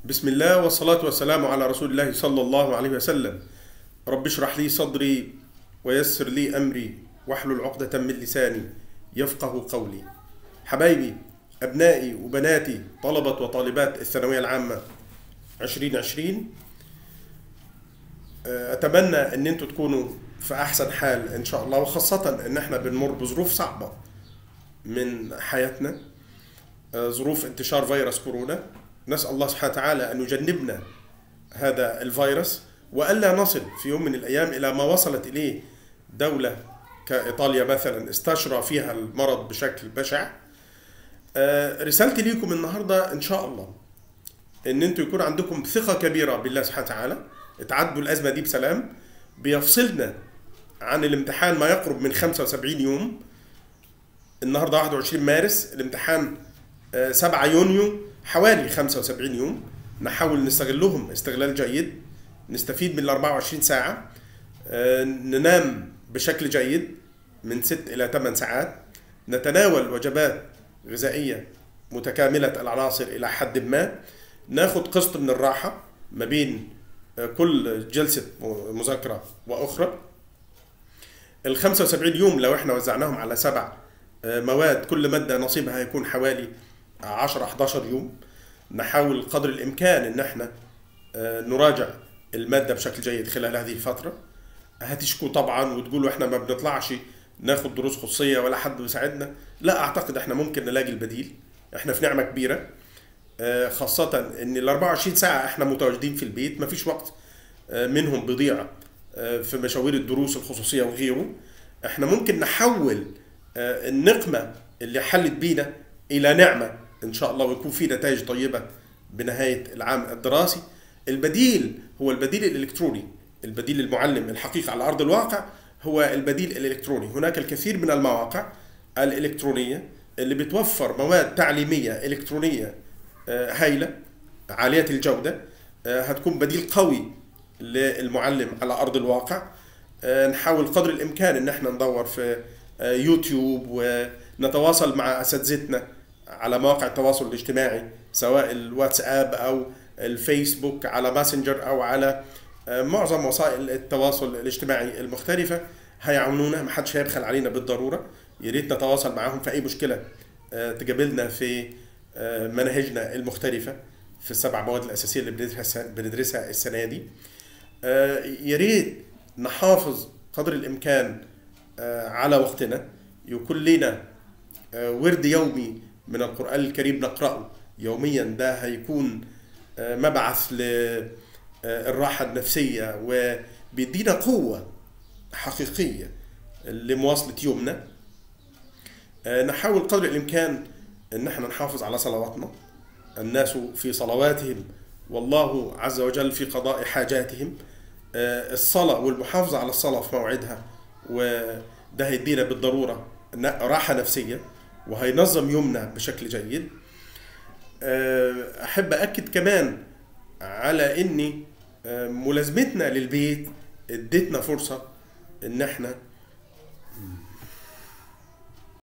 بسم الله والصلاة والسلام على رسول الله صلى الله عليه وسلم رب اشرح لي صدري ويسر لي أمري واحلل عقدة من لساني يفقه قولي حبايبي أبنائي وبناتي طلبة وطالبات الثانوية العامة 2020 أتمنى أن أنتوا تكونوا في أحسن حال إن شاء الله وخاصة أن احنا بنمر بظروف صعبة من حياتنا ظروف انتشار فيروس كورونا نسأل الله سبحانه وتعالى أن يجنبنا هذا الفيروس وألا نصل في يوم من الأيام إلى ما وصلت إليه دولة كإيطاليا مثلا استشرى فيها المرض بشكل بشع رسالتي ليكم النهاردة إن شاء الله إن أنتوا يكون عندكم ثقة كبيرة بالله سبحانه وتعالى تعدوا الأزمة دي بسلام بيفصلنا عن الامتحان ما يقرب من 75 يوم النهارده 21 مارس الامتحان 7 يونيو حوالي 75 يوم نحاول نستغلهم استغلال جيد نستفيد من ال 24 ساعة ننام بشكل جيد من 6 إلى 8 ساعات نتناول وجبات غذائية متكاملة العناصر إلى حد ما ناخد قسط من الراحة ما بين كل جلسة مذاكرة وأخرى ال 75 يوم لو احنا وزعناهم على سبع مواد كل مادة نصيبها هيكون حوالي 10 11 يوم نحاول قدر الإمكان إن احنا نراجع المادة بشكل جيد خلال هذه الفترة هتشكوا طبعا وتقولوا احنا ما بنطلعش ناخد دروس خصوصية ولا حد بيساعدنا لا أعتقد احنا ممكن نلاقي البديل احنا في نعمة كبيرة خاصة ان ال 24 ساعة احنا متواجدين في البيت مفيش وقت منهم بيضيع في مشاوير الدروس الخصوصية وغيره احنا ممكن نحول النقمة اللي حلت بينا إلى نعمة إن شاء الله ويكون في نتائج طيبة بنهاية العام الدراسي البديل هو البديل الإلكتروني البديل المعلم الحقيقي على أرض الواقع هو البديل الإلكتروني هناك الكثير من المواقع الإلكترونية اللي بتوفر مواد تعليمية إلكترونية هايلة عالية الجودة هتكون بديل قوي للمعلم على أرض الواقع نحاول قدر الإمكان إن احنا ندور في يوتيوب ونتواصل مع اساتذتنا على مواقع التواصل الاجتماعي سواء الواتساب او الفيسبوك على ماسنجر او على معظم وسائل التواصل الاجتماعي المختلفه هيعاونونا ما حدش هيبخل علينا بالضروره يا ريت نتواصل معاهم في اي مشكله تقابلنا في مناهجنا المختلفه في السبع مواد الاساسيه اللي بندرسها بندرسها السنه دي يا ريت نحافظ قدر الامكان على وقتنا يكون لنا ورد يومي من القرآن الكريم نقرأه يوميا ده هيكون مبعث للراحة النفسية وبيدينا قوة حقيقية لمواصلة يومنا نحاول قدر الإمكان أن احنا نحافظ على صلواتنا الناس في صلواتهم والله عز وجل في قضاء حاجاتهم الصلاة والمحافظة على الصلاة في موعدها وده هيدينا بالضروره راحه نفسيه وهينظم يومنا بشكل جيد احب اكد كمان على ان ملازمتنا للبيت ادتنا فرصه ان احنا